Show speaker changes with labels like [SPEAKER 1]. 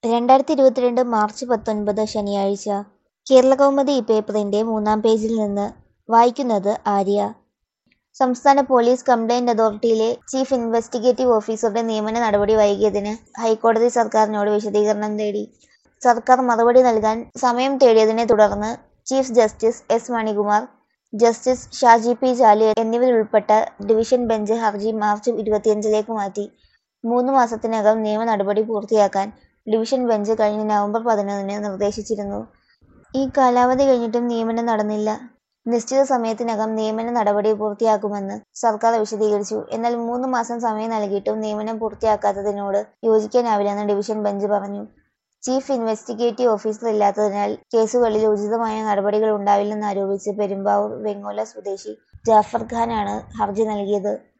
[SPEAKER 1] രണ്ടായിരത്തി ഇരുപത്തിരണ്ട് മാർച്ച് പത്തൊൻപത് ശനിയാഴ്ച കേരളകൗമുദി പേപ്പറിന്റെ മൂന്നാം പേജിൽ നിന്ന് വായിക്കുന്നത് ആര്യ സംസ്ഥാന പോലീസ് കംപ്ലയിന്റ് അതോറിറ്റിയിലെ ചീഫ് ഇൻവെസ്റ്റിഗേറ്റീവ് ഓഫീസറുടെ നിയമന നടപടി വൈകിയതിന് ഹൈക്കോടതി സർക്കാരിനോട് വിശദീകരണം തേടി സർക്കാർ മറുപടി നൽകാൻ സമയം തേടിയതിനെ തുടർന്ന് chief justice S Manikumar justice Shaji P Jaly എന്നിവരുൾപ്പെട്ട ഡിവിഷൻ ബെഞ്ച് ഹർജി മാർച്ച് ഇരുപത്തിയഞ്ചിലേക്ക് മാറ്റി മൂന്ന് മാസത്തിനകം നിയമ നടപടി പൂർത്തിയാക്കാൻ ഡിവിഷൻ ബെഞ്ച് കഴിഞ്ഞ നവംബർ പതിനൊന്നിന് നിർദ്ദേശിച്ചിരുന്നു ഈ കാലാവധി കഴിഞ്ഞിട്ടും നിയമനം നടന്നില്ല നിശ്ചിത സമയത്തിനകം നിയമന നടപടി പൂർത്തിയാക്കുമെന്ന് സർക്കാർ വിശദീകരിച്ചു എന്നാൽ മൂന്ന് മാസം സമയം നൽകിയിട്ടും നിയമനം പൂർത്തിയാക്കാത്തതിനോട് യോജിക്കാനാവില്ലെന്ന് ഡിവിഷൻ ബെഞ്ച് പറഞ്ഞു ചീഫ് ഇൻവെസ്റ്റിഗേറ്റീവ് ഓഫീസർ ഇല്ലാത്തതിനാൽ കേസുകളിൽ ഉചിതമായ നടപടികൾ ഉണ്ടാവില്ലെന്നാരോപിച്ച് പെരുമ്പാവൂർ വെങ്ങോല സ്വദേശി ജാഫർ ഖാനാണ് ഹർജി നൽകിയത്